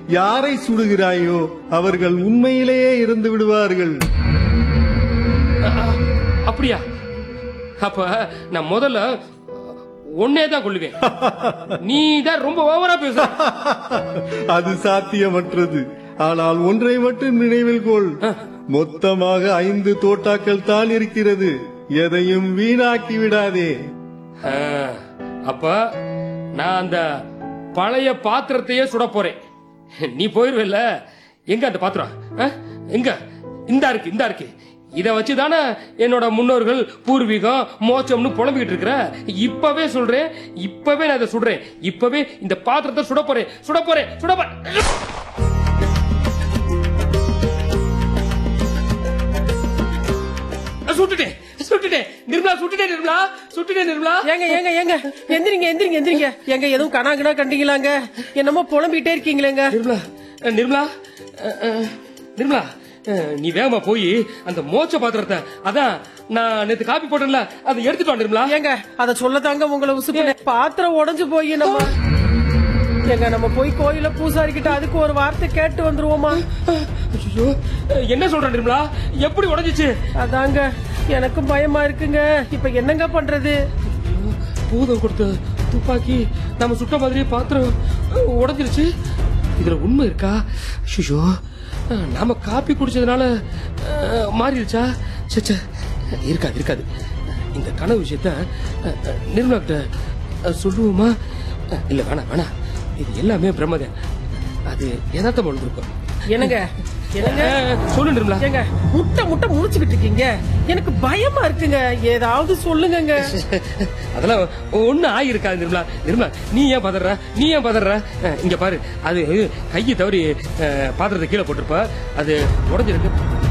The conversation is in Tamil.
யாரை சுடுகிறாயோ அவர்கள் உண்மையிலேயே இறந்து விடுவார்கள் அ- அப்படியா அப்ப நான் முதல்ல ஒன்னே தான் கொள்ளுவேன் நீ தான் ரொம்ப ஓவரா பேசுற அது சாத்தியமற்றது ஆனால் ஒன்றை மட்டும் நினைவில் கொள் மொத்தமாக ஐந்து தோட்டாக்கள் தான் இருக்கிறது எதையும் வீணாக்கி விடாதே ஆ, அப்ப நான் அந்த பழைய பாத்திரத்தையே சுட போறேன் நீ போயிருவல்ல எங்க அந்த பாத்திரம் ஆ? எங்க இந்தா இருக்கு இந்தா இருக்கு இத வச்சு தானே என்னோட முன்னோர்கள் பூர்வீகம் மோட்சம்னு புலம்பிக்கிட்டு இருக்கிற இப்பவே சொல்றேன் இப்பவே நான் இதை சுடுறேன் இப்பவே இந்த பாத்திரத்தை சுட போறேன் சுட போறேன் சுட போறேன் சுட்டுட்டேன் சுட்டுட்டேன் நிர்மலா சுட்டுட்டேன் நிர்மலா சுட்டுட்டேன் நிர்மலா ஏங்க ஏங்க ஏங்க எந்திரிங்க எந்திரிங்க எந்திரிங்க எங்க எதுவும் கனாகனா கண்டீங்களாங்க என்னமோ புலம்பிட்டே இருக்கீங்களேங்க நிர்மலா அஹ், நிர்மலா அஹ், அஹ், நிர்மலா அஹ், நீ வேகமா போய் அந்த மோச்ச பாத்திரத்தை அதான் நான் நேத்து காப்பி போட்டேன்ல அதை எடுத்துட்டு வா நிர்மலா ஏங்க அத சொல்லதாங்க உங்களை உசுப்பு பாத்திரம் உடைஞ்சு போய் நம்ம ஏங்க நம்ம போய் கோயில பூசாரி கிட்ட அதுக்கு ஒரு வார்த்தை கேட்டு வந்துருவோமா ஐயோ என்ன சொல்ற நிர்மலா எப்படி உடைஞ்சிச்சு அதாங்க எனக்கும் பயமா இருக்குங்க இப்ப என்னங்க பண்றது பூதம் கொடுத்த துப்பாக்கி நம்ம சுட்ட மாதிரி பாத்திரம் அஹ், உடைஞ்சிருச்சு இதுல உண்மை இருக்கா ஐயோ அஹ், நாம காப்பி குடிச்சதுனால அஹ், மாறிடுச்சா ச்சே, ச்சே இருக்காது இருக்காது இந்த கனவு விஷயத்த அஹ், அஹ், நிர்மலா கிட்ட அஹ், சொல்லுவோமா அஹ், இல்ல வேணாம் வேணாம் இது எல்லாமே பிரம்மதேன் அது யதார்த்தம் இருக்கும் என்னங்க என்னங்க சொல்லு நிர்மலா ஏங்க முட்டை முட்டை முடிச்சுக்கிட்டு இருக்கீங்க எனக்கு பயமா இருக்குங்க ஏதாவது சொல்லுங்கங்க அதெல்லாம் ஒண்ணு ஆயிருக்காது நிர்மலா நிர்மலா நீ ஏன் பதற நீ ஏன் பதற அஹ், இங்க பாரு அது கையை தவறி அஹ், பாத்திரத்தை கீழே போட்டிருப்ப அது உடஞ்சிருக்கு